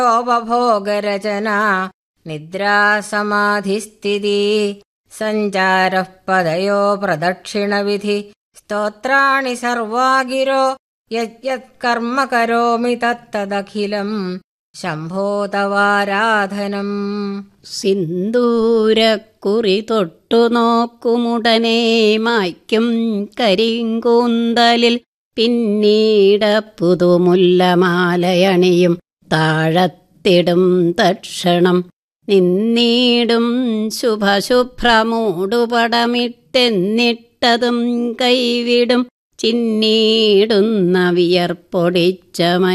ഉപഭോഗരചന നിദ്രാസമാധിസ്ഥിതി സഞ്ചാരഃ പദയോ പ്രദക്ഷിണവിധി സ്തോത്രാണി സർവാഗിരോ യത്കർമ്മ കരോമി തത്തദഖിലം ശംഭോ തവാരാധനം സിന്ദൂരക്കുറി തൊട്ടു നോക്കുമുടനെ മായ്ക്കും കരിങ്കൂന്തലിൽ പിന്നീട് പുതുമുല്ലമാലയണിയും താഴത്തിടും തക്ഷണം നിന്നീടും ശുഭശുഭ്രമൂടുപടമിട്ടെന്നിട്ടതും കൈവിടും ചിന്നീടുന്ന വിയർപ്പൊടിച്ച